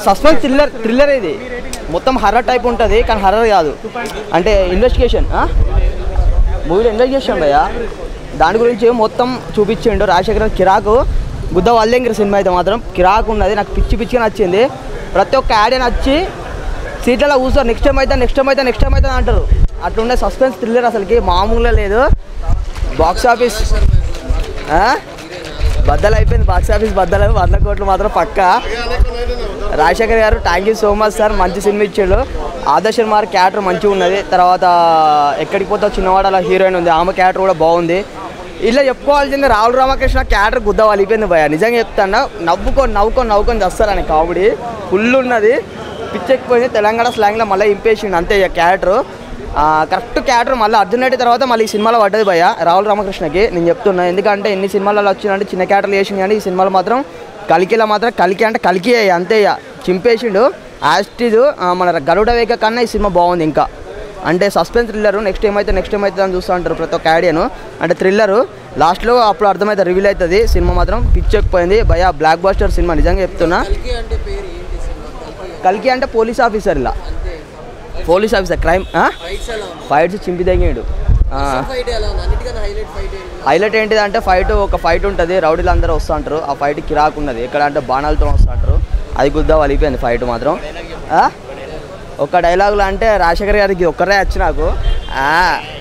Suspense thriller thriller ఇది మొత్తం horror type ఉంటుంది కానీ హర్రర్ కాదు అంటే ఇన్వెస్టిగేషన్ మూవీలో ఇన్వెస్టిగేషన్ భయ్య దాని గురించి మొత్తం చూపించిండు రాజశేఖర్ కిరాకు గుద్ద వల్లేంగిరి సినిమా అయితే మాత్రం కిరాకు ఉన్నది నాకు పిచ్చి పిచ్చిగా నచ్చింది ప్రతి ఒక్క యాడ్ నచ్చి సీట్లలో కూర్చోరు నెక్స్ట్ టైం అయితే నెక్స్ట్ టైం అయితే నెక్స్ట్ టైం అయితే అంటారు అట్లుండే సస్పెన్స్ థ్రిల్లర్ అసలుకి మామూలుగా లేదు బాక్స్ ఆఫీస్ ఆ? బద్దలు అయిపోయింది బాక్స్ ఆఫీస్ బద్దలు వంద కోట్లు మాత్రం పక్కా రాజశేఖర్ గారు thank you so much sir మంచి సినిమా ఇచ్చాడు ఆదర్శ్ మార్ క్యారెక్టర్ మంచిగా ఉన్నది తర్వాత ఎక్కడికి పోతావు చిన్నవాడ హీరోయిన్ ఉంది ఆమె క్యారెక్టర్ కూడా బాగుంది ఇలా చెప్పుకోవాల్సింది రాహుల్ రామకృష్ణ క్యారెక్టర్ గుద్ద వలిపోయింది భయ నిజంగా చెప్తాను నవ్వుకొని నవ్వుకొని నవ్వుకొని చేస్తారని కామెడీ ఫుల్ ఉన్నది పిచ్చెక్కిపోయింది తెలంగాణ స్లాంగ్లో మళ్ళీ ఇంపేసిండు అంతే ఇక క్యారెక్టర్ కరెక్ట్ క్యారెక్టర్ మళ్ళీ అర్జున్ రెడ్డి తర్వాత మళ్ళీ ఈ సినిమాలో పడ్డది భయ రాహుల్ రామకృష్ణకి నేను చెప్తున్నా ఎందుకంటే ఎన్ని సినిమాలలో వచ్చిందంటే చిన్న క్యారెక్టర్లు చేసింది కానీ ఈ సినిమాలో మాత్రం కలికిలో మాత్రం కలికి అంటే కలికి అంతే ఇక చింపేసిండు యాస్టిజ్ మన గరుడ వేగ కన్నా ఈ సినిమా బాగుంది ఇంకా అంటే సస్పెన్స్ థ్రిల్లర్ నెక్స్ట్ ఏమైతే నెక్స్ట్ ఏమైతే అని చూస్తూ ఉంటారు ప్రతి ఒక్క ఐడియాను అంటే థ్రిల్లర్ లాస్ట్లో అప్పుడు అర్థమైతే రివీల్ అవుతుంది సినిమా మాత్రం పిచ్చెక్కిపోయింది భయ బ్లాక్ బాస్టర్ సినిమా నిజంగా చెప్తున్నా కల్కి అంటే పేరు ఏంటి సినిమా కల్కి కలికి అంటే పోలీస్ ఆఫీసర్ ఇలా అంతే పోలీస్ ఆఫీసర్ క్రైమ్ ఫైట్స్ ఎలా ఉంది ఫైట్స్ చింపి తగ్గాడు ఫైట్ ఎలా ఉంది అన్నిటికన్నా హైలైట్ ఫైట్ ఏంటి హైలైట్ ఏంటిది అంటే ఫైట్ ఒక ఫైట్ ఉంటుంది రౌడీలు అందరూ వస్తూ ఉంటారు ఆ ఫైట్ కిరాకు ఉన్నది ఎక్కడ అంటే బాణాలతో వస్తూ ఉంటారు అది గుద్దా వలిపోయింది ఫైట్ మాత్రం ఆ? ఒక డైలాగులు అంటే రాజశేఖర్ గారికి ఒక్కరే వచ్చి నాకు ఆ,